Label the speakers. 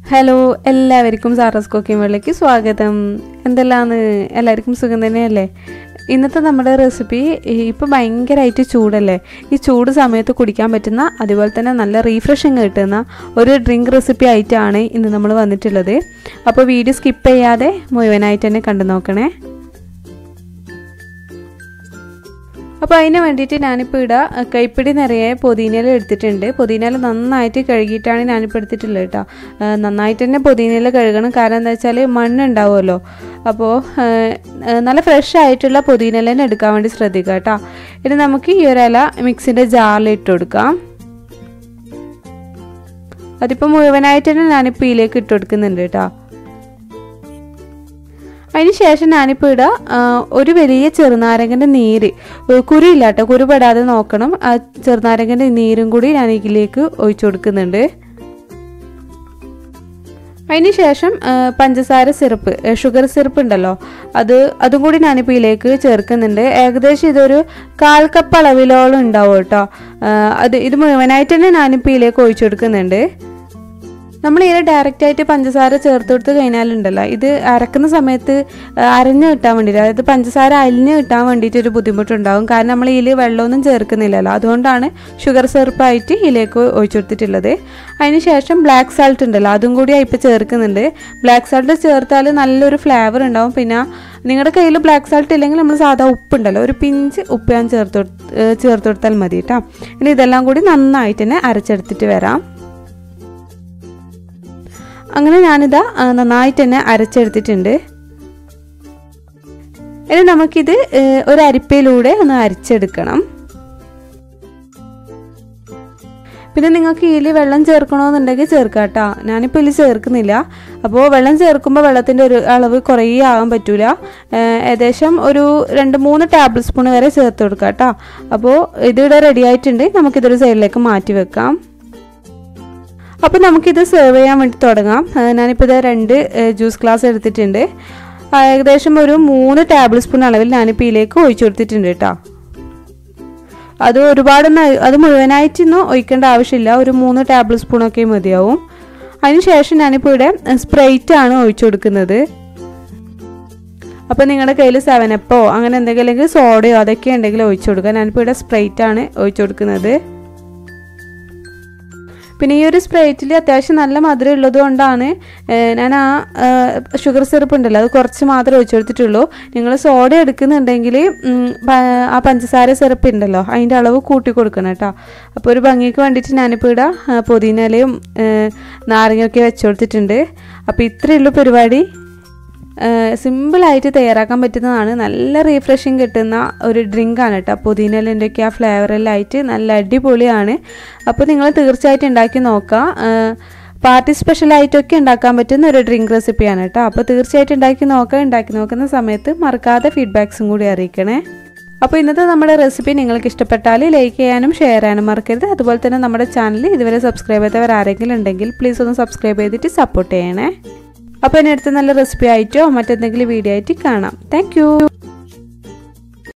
Speaker 1: hello എല്ലാവർക്കും Saras cooking വേളിലേക്ക് സ്വാഗതം എന്തെല്ലാന്ന് എല്ലാവർക്കും സുഖം തന്നെയല്ലേ ഇന്നത്തെ നമ്മുടെ റെസിപ്പി ഇപ്പോൾ ഭയങ്കരമായിട്ട് ചൂടല്ലേ ഈ ചൂട് സമയത്ത് കുടിക്കാൻ പറ്റുന്ന അതുപോലെ തന്നെ നല്ല റീഫ്രഷിങ് കിട്ടുന്ന ഒരു ഡ്രിങ്ക് റെസിപ്പി ആയിട്ടാണ് ഇന്ന് നമ്മൾ വന്നിട്ടുള്ളത് അപ്പോൾ വീഡിയോ സ്കിപ്പ് ചെയ്യാതെ മുഴുവനായിട്ട് തന്നെ കണ്ടു നോക്കണേ അപ്പോൾ അതിന് വേണ്ടിയിട്ട് ഞാനിപ്പോൾ ഇട കൈപ്പിടി നിറയെ പൊതിനയില എടുത്തിട്ടുണ്ട് പൊതിനയില നന്നായിട്ട് കഴുകിയിട്ടാണ് ഞാനിപ്പോൾ എടുത്തിട്ടുള്ളത് കേട്ടോ നന്നായിട്ട് തന്നെ പൊതിനയില കഴുകണം കാരണം എന്താ വെച്ചാൽ മണ്ണ് ഉണ്ടാവുമല്ലോ അപ്പോൾ നല്ല ഫ്രഷ് ആയിട്ടുള്ള പൊതിനയില തന്നെ എടുക്കാൻ വേണ്ടി ശ്രദ്ധിക്കുക കേട്ടോ ഇനി നമുക്ക് ഈ ഒരു ഇല മിക്സിൻ്റെ ജാറിൽ ഇട്ട് കൊടുക്കാം അതിപ്പോൾ മുഴുവനായിട്ട് തന്നെ ഞാനിപ്പോൾ ഇതിലേക്ക് ഇട്ട് കൊടുക്കുന്നുണ്ട് കേട്ടോ അതിന് ശേഷം ഞാനിപ്പോൾ ഇടുക ഒരു വലിയ ചെറുനാരങ്ങൻ്റെ നീര് കുരുയില്ല കേട്ടോ കുരുപെടാതെ നോക്കണം ആ ചെറുനാരങ്ങൻ്റെ നീരും കൂടി ഞാൻ ഇതിലേക്ക് ഒഴിച്ചു കൊടുക്കുന്നുണ്ട് അതിന് ശേഷം പഞ്ചസാര സിറപ്പ് ഷുഗർ സിറപ്പ് ഉണ്ടല്ലോ അത് അതും കൂടി ഞാനിപ്പോൾ ഇതിലേക്ക് ചേർക്കുന്നുണ്ട് ഏകദേശം ഇതൊരു കാൽ കപ്പ് അളവിലോളം ഉണ്ടാവും കേട്ടോ അത് ഇത് മുഴുവനായിട്ട് തന്നെ ഞാനിപ്പോൾ ഇതിലേക്ക് ഒഴിച്ചു കൊടുക്കുന്നുണ്ട് നമ്മൾ ഇതിൽ ഡയറക്റ്റായിട്ട് പഞ്ചസാര ചേർത്ത് കൊടുത്ത് കഴിഞ്ഞാലുണ്ടല്ലോ ഇത് അരക്കുന്ന സമയത്ത് അരഞ്ഞ് കിട്ടാൻ വേണ്ടിയിട്ട് അതായത് പഞ്ചസാര അലിഞ്ഞ് കിട്ടാൻ വേണ്ടിയിട്ട് ഒരു ബുദ്ധിമുട്ടുണ്ടാകും കാരണം നമ്മൾ ഇതിൽ വെള്ളമൊന്നും ചേർക്കുന്നില്ലല്ലോ അതുകൊണ്ടാണ് ഷുഗർ സിറപ്പായിട്ട് ഇതിലേക്ക് ഒഴിച്ചു കൊടുത്തിട്ടുള്ളത് അതിന് ശേഷം ബ്ലാക്ക് സാൾട്ട് ഉണ്ടല്ലോ അതും കൂടി ഇപ്പോൾ ചേർക്കുന്നുണ്ട് ബ്ലാക്ക് സാൾട്ട് ചേർത്താൽ നല്ലൊരു ഫ്ലേവർ ഉണ്ടാവും പിന്നെ നിങ്ങളുടെ കയ്യിൽ ബ്ലാക്ക് സാൾട്ട് ഇല്ലെങ്കിൽ നമ്മൾ സാധാ ഉപ്പുണ്ടല്ലോ ഒരു പിഞ്ച് ഉപ്പ് ഞാൻ ചേർത്ത് ചേർത്ത് കൊടുത്താൽ മതി കേട്ടോ ഇനി ഇതെല്ലാം കൂടി നന്നായിട്ട് തന്നെ അരച്ചെടുത്തിട്ട് വരാം അങ്ങനെ ഞാനിതാ നന്നായിട്ട് തന്നെ അരച്ചെടുത്തിട്ടുണ്ട് ഇനി നമുക്കിത് ഒരു അരിപ്പയിലൂടെ ഒന്ന് അരിച്ചെടുക്കണം പിന്നെ നിങ്ങൾക്ക് ഇതിൽ വെള്ളം ചേർക്കണമെന്നുണ്ടെങ്കിൽ ചേർക്കാം കേട്ടോ ഞാനിപ്പോൾ ഇതിൽ ചേർക്കുന്നില്ല അപ്പോൾ വെള്ളം ചേർക്കുമ്പോൾ വെള്ളത്തിൻ്റെ ഒരു അളവ് കുറേ ആകാൻ പറ്റില്ല ഏകദേശം ഒരു രണ്ട് മൂന്ന് ടേബിൾ സ്പൂൺ വരെ ചേർത്ത് കൊടുക്കാം കേട്ടോ അപ്പോൾ ഇതിവിടെ റെഡി ആയിട്ടുണ്ട് നമുക്കിതൊരു സൈഡിലേക്ക് മാറ്റി വെക്കാം അപ്പോൾ നമുക്കിത് സെർവ് ചെയ്യാൻ വേണ്ടി തുടങ്ങാം ഞാനിപ്പോൾ ഇത് രണ്ട് ജ്യൂസ് ഗ്ലാസ് എടുത്തിട്ടുണ്ട് ഏകദേശം ഒരു മൂന്ന് ടേബിൾ സ്പൂൺ അളവിൽ ഞാനിപ്പോൾ ഇതിലേക്ക് ഒഴിച്ചു കൊടുത്തിട്ടുണ്ട് കേട്ടോ അത് ഒരുപാടൊന്നും അത് മുഴുവനായിട്ടൊന്നും ഒഴിക്കേണ്ട ആവശ്യമില്ല ഒരു മൂന്ന് ടേബിൾ സ്പൂണൊക്കെ മതിയാവും അതിനുശേഷം ഞാനിപ്പോൾ ഇവിടെ സ്പ്രൈറ്റ് ആണ് ഒഴിച്ചു കൊടുക്കുന്നത് അപ്പോൾ നിങ്ങളുടെ കയ്യിൽ സെവനപ്പോ അങ്ങനെ എന്തെങ്കിലും അല്ലെങ്കിൽ സോഡയോ അതൊക്കെ ഉണ്ടെങ്കിൽ ഒഴിച്ചു കൊടുക്കുക ഞാനിപ്പോൾ ഇവിടെ സ്പ്രൈറ്റ് ആണ് ഒഴിച്ചു കൊടുക്കുന്നത് പിന്നെ ഈ ഒരു സ്പ്രൈറ്റിൽ അത്യാവശ്യം നല്ല മധുരം ഉള്ളത് കൊണ്ടാണ് ഞാൻ ആ ഷുഗർ സിറപ്പ് ഉണ്ടല്ലോ അത് കുറച്ച് മാത്രമേ ഒഴിച്ചു കൊടുത്തിട്ടുള്ളൂ നിങ്ങൾ സോഡ എടുക്കുന്നുണ്ടെങ്കിൽ ആ പഞ്ചസാര സിറപ്പ് ഉണ്ടല്ലോ അതിൻ്റെ അളവ് കൂട്ടി കൊടുക്കണം കേട്ടോ അപ്പോൾ ഒരു ഭംഗിക്ക് വേണ്ടിയിട്ട് ഞാനിപ്പോൾ ഇവിടെ പുതിനയിലയും നാരങ്ങയൊക്കെ വെച്ച് കൊടുത്തിട്ടുണ്ട് അപ്പോൾ ഇത്രയേ ഉള്ളൂ പരിപാടി സിമ്പിളായിട്ട് തയ്യാറാക്കാൻ പറ്റുന്നതാണ് നല്ല റീഫ്രഷിങ് കിട്ടുന്ന ഒരു ഡ്രിങ്കാണ് കേട്ടോ പുതിനലിൻ്റെ ഒക്കെ ആ ഫ്ലേവറെല്ലാം ആയിട്ട് നല്ല അടിപൊളിയാണ് അപ്പോൾ നിങ്ങൾ തീർച്ചയായിട്ടും ഉണ്ടാക്കി നോക്കാം പാർട്ടി സ്പെഷ്യലായിട്ടൊക്കെ ഉണ്ടാക്കാൻ പറ്റുന്ന ഒരു ഡ്രിങ്ക് റെസിപ്പിയാണ് കേട്ടോ അപ്പോൾ തീർച്ചയായിട്ടും ഉണ്ടാക്കി നോക്കുക ഉണ്ടാക്കി നോക്കുന്ന സമയത്ത് മറക്കാതെ ഫീഡ്ബാക്സും കൂടി അറിയിക്കണേ അപ്പോൾ ഇന്നത്തെ നമ്മുടെ റെസിപ്പി നിങ്ങൾക്ക് ഇഷ്ടപ്പെട്ടാൽ ലൈക്ക് ചെയ്യാനും ഷെയർ ചെയ്യാനും മറക്കരുത് അതുപോലെ തന്നെ നമ്മുടെ ചാനൽ ഇതുവരെ സബ്സ്ക്രൈബ് ചെയ്തവർ ആരെങ്കിലും ഉണ്ടെങ്കിൽ പ്ലീസ് ഒന്ന് സബ്സ്ക്രൈബ് ചെയ്തിട്ട് സപ്പോർട്ട് ചെയ്യണേ അപ്പോൾ ഇനി അടുത്ത നല്ല റെസിപ്പി ആയിട്ടോ മറ്റെന്തെങ്കിലും വീഡിയോ ആയിട്ട് കാണാം താങ്ക്